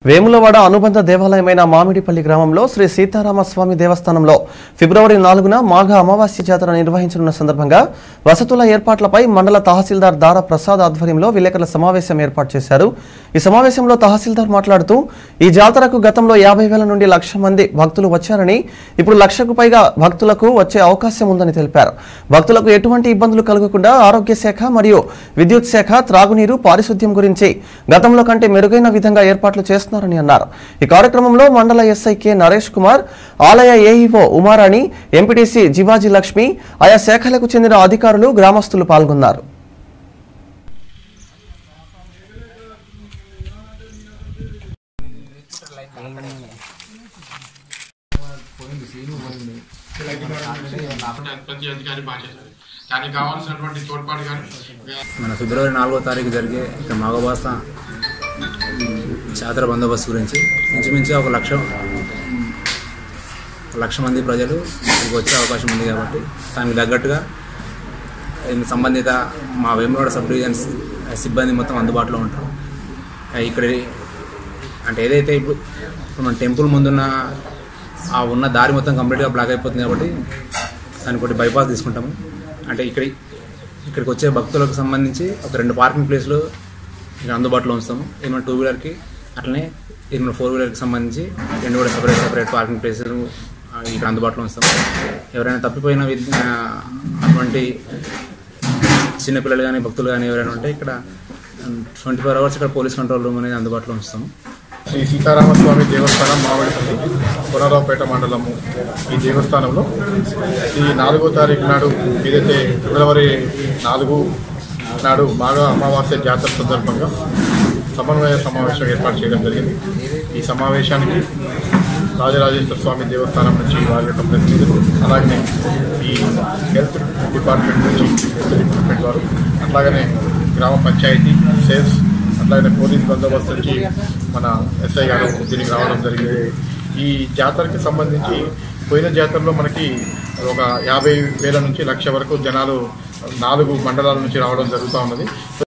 వేములవాడ అనుబంధ దేవాలయమైన మామిడిపల్లి గ్రామంలో శ్రీ సీతారామస్వామి దేవస్థానంలో ఫిబ్రవరి నాలుగున మాఘ అమావాస్య జాతర నిర్వహించనున్న సందర్భంగా వసతుల ఏర్పాట్లపై మండల తహసీల్దార్ దార ప్రసాద్ ఆధ్వర్యంలో విలేకరుల సమావేశం ఏర్పాటు చేశారు ఈ సమావేశంలో తహసీల్దార్ మాట్లాడుతూ ఈ జాతరకు గతంలో యాభై వేల నుండి లక్ష మంది భక్తులు వచ్చారని ఇప్పుడు లక్షకు పైగా భక్తులకు వచ్చే అవకాశం ఉందని తెలిపారు భక్తులకు ఎటువంటి ఇబ్బందులు కలగకుండా ఆరోగ్య శాఖ మరియు విద్యుత్ శాఖ త్రాగునీరు పారిశుద్ధ్యం గురించి గతంలో కంటే మెరుగైన విధంగా ఏర్పాట్లు చేస్తున్నారని అన్నారు ఈ కార్యక్రమంలో మండల ఎస్ఐ కె నరేష్ కుమార్ ఆలయ ఏఈఓ ఉమారాణి ఎంపీటీసీ జివాజీ లక్ష్మి ఆయా శాఖలకు చెందిన అధికారులు గ్రామస్తులు పాల్గొన్నారు ప్రతి అధికారి బాధ్యత దానికి కావాల్సినటువంటి తోడ్పాటు కానీ మన ఫిబ్రవరి నాలుగో తారీఖు జరిగే ఇక మాఘబాస్త జాతర బందోబస్తు గురించి ఇంచుమించుగా ఒక లక్ష ఒక లక్ష మంది ప్రజలు ఇక్కడికి వచ్చే అవకాశం ఉంది కాబట్టి దానికి తగ్గట్టుగా దీనికి సంబంధిత మా వేములవాడ సబ్ డివిజన్ సిబ్బంది మొత్తం అందుబాటులో ఉంటారు ఇక్కడ అంటే ఏదైతే ఇప్పుడు ఇప్పుడు మన టెంపుల్ ముందున్న ఆ ఉన్న దారి మొత్తం కంప్లీట్గా బ్లాక్ అయిపోతుంది కాబట్టి దానికి ఒకటి బైపాస్ తీసుకుంటాము అంటే ఇక్కడ ఇక్కడికి వచ్చే భక్తులకు సంబంధించి ఒక రెండు పార్కింగ్ ప్లేస్లు ఇక్కడ అందుబాటులో ఉంచుతాము ఏమైనా టూ వీలర్కి అట్లనే ఏమైనా ఫోర్ వీలర్కి సంబంధించి రెండు కూడా సపరేట్ సపరేట్ పార్కింగ్ ప్లేసులు ఆ, ఇక్కడ అందుబాటులో ఉంచుతాము ఎవరైనా తప్పిపోయిన విద్- ఆ, అటువంటి చిన్నపిల్లలు కానీ భక్తులు కానీ ఎవరైనా ఉంటే ఇక్కడ ట్వంటీ ఫోర్ అవర్స్ ఇక్కడ పోలీస్ కంట్రోల్ రూమ్ అనేది అందుబాటులో ఉంచుతాము శ్రీ సీతారామస్వామి దేవస్థానం మామిడిపల్లి పునరావుపేట మండలము ఈ దేవస్థానంలో ఈ నాలుగో తారీఖు నాడు ఏదైతే ఫిబ్రవరి నాలుగు నాడు మాఘ అమావాస్య జాతర సందర్భంగా సమన్వయ సమావేశం ఏర్పాటు చేయడం జరిగింది ఈ సమావేశానికి రాజరాజేశ్వర స్వామి దేవస్థానం నుంచి వారి యొక్క ప్రతినిధులు అలాగే ఈ హెల్త్ డిపార్ట్మెంట్ నుంచి హెల్త్ డిపార్ట్మెంట్ వారు అట్లాగనే గ్రామ పంచాయతీ సేల్స్ అట్లాగే పోలీస్ బందోబస్తు నుంచి మన ఎస్ఐ గారు దీనికి రావడం జరిగింది ఈ జాతరకి సంబంధించి పోయిన జాతరలో మనకి ఒక యాభై వేల నుంచి లక్ష వరకు జనాలు నాలుగు మండలాల నుంచి రావడం జరుగుతూ ఉన్నది